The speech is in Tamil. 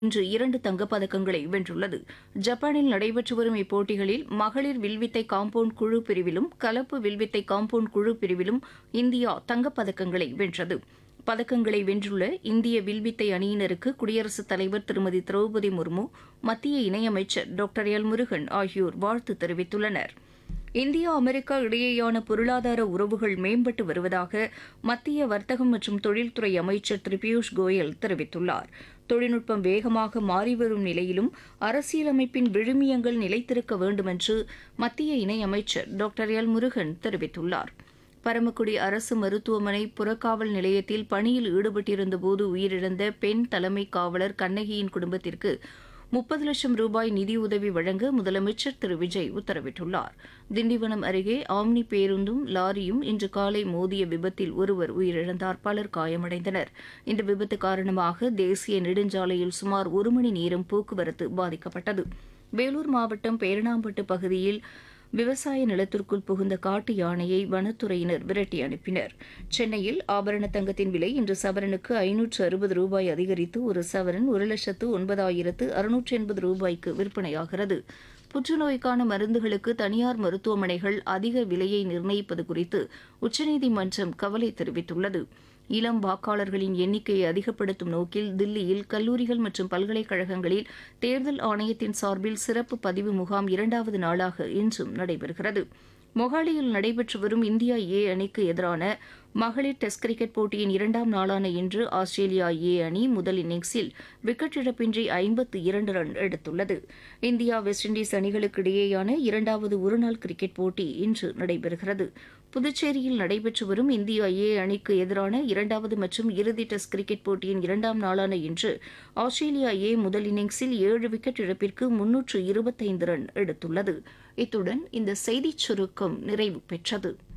இன்று இரண்டு தங்கப்பதக்கங்களை வென்றுள்ளது ஜப்பானில் நடைபெற்று வரும் இப்போட்டிகளில் மகளிர் வில்வித்தை காம்பவுண்ட் குழு பிரிவிலும் கலப்பு வில்வித்தை காம்பவுண்ட் குழு பிரிவிலும் இந்தியா தங்கப்பதக்கங்களை வென்றது பதக்கங்களை வென்றுள்ள இந்திய வில்வித்தை அணியினருக்கு குடியரசுத் தலைவர் திருமதி திரௌபதி முர்மு மத்திய இணையமைச்சர் டாக்டர் எல் முருகன் ஆகியோர் வாழ்த்து தெரிவித்துள்ளனர் இந்தியா அமெரிக்கா இடையேயான பொருளாதார உறவுகள் மேம்பட்டு வருவதாக மத்திய வர்த்தகம் மற்றும் தொழில்துறை அமைச்சர் திரு பியூஷ் கோயல் தெரிவித்துள்ளார் தொழில்நுட்பம் வேகமாக மாறிவரும் நிலையிலும் அரசியலமைப்பின் விழுமியங்கள் நிலைத்திருக்க வேண்டுமென்று மத்திய இணையமைச்சர் டாக்டர் எல் முருகன் தெரிவித்துள்ளார் பரமக்குடி அரசு மருத்துவமனை புறக்காவல் நிலையத்தில் பணியில் ஈடுபட்டிருந்தபோது உயிரிழந்த பெண் தலைமை காவலர் கண்ணகியின் குடும்பத்திற்கு முப்பது லட்சம் ரூபாய் நிதியுதவி வழங்க முதலமைச்சர் திரு விஜய் உத்தரவிட்டுள்ளார் திண்டிவனம் அருகே ஆம்னி பேருந்தும் லாரியும் இன்று காலை மோதிய விபத்தில் ஒருவர் உயிரிழந்தார் பலர் காயமடைந்தனர் இந்த விபத்து காரணமாக தேசிய நெடுஞ்சாலையில் சுமார் ஒரு மணி நேரம் போக்குவரத்து பாதிக்கப்பட்டது வேலூர் மாவட்டம் பேரணாம்பட்டு பகுதியில் விவசாய நிலத்திற்குள் புகுந்த காட்டு யானையை வனத்துறையினர் விரட்டி அனுப்பினர் சென்னையில் ஆபரண தங்கத்தின் விலை இன்று சவரனுக்கு ஐநூற்று அறுபது ரூபாய் அதிகரித்து ஒரு சவரன் ஒரு லட்சத்து ஒன்பதாயிரத்து அறுநூற்று எண்பது ரூபாய்க்கு விற்பனையாகிறது புற்றுநோய்க்கான மருந்துகளுக்கு தனியார் மருத்துவமனைகள் அதிக விலையை நிர்ணயிப்பது குறித்து உச்சநீதிமன்றம் கவலை தெரிவித்துள்ளது இளம் வாக்காளர்களின் எண்ணிக்கையை அதிகப்படுத்தும் நோக்கில் தில்லியில் கல்லூரிகள் மற்றும் பல்கலைக்கழகங்களில் தேர்தல் ஆணையத்தின் சார்பில் சிறப்பு பதிவு முகாம் இரண்டாவது நாளாக இன்றும் நடைபெறுகிறது மொஹாலியில் நடைபெற்று வரும் இந்தியா ஏ அணிக்கு எதிரான மகளிர் டெஸ்ட் கிரிக்கெட் போட்டியின் இரண்டாம் நாளான இன்று ஆஸ்திரேலியா ஏ அணி முதல் இன்னிங்ஸில் விக்கெட் இழப்பின்றி ஐம்பத்து இரண்டு ரன் எடுத்துள்ளது இந்தியா வெஸ்ட் இண்டீஸ் அணிகளுக்கு இடையேயான இரண்டாவது ஒருநாள் கிரிக்கெட் போட்டி இன்று நடைபெறுகிறது புதுச்சேரியில் நடைபெற்று வரும் இந்தியா ஏ அணிக்கு எதிரான இரண்டாவது மற்றும் இறுதி டெஸ்ட் கிரிக்கெட் போட்டியின் இரண்டாம் நாளான இன்று ஆஸ்திரேலியா ஏ முதல் இன்னிங்ஸில் ஏழு விக்கெட் இழப்பிற்கு முன்னூற்று இருபத்தைந்து ரன் எடுத்துள்ளது இத்துடன் இந்த செய்திச் சுருக்கம் நிறைவு பெற்றது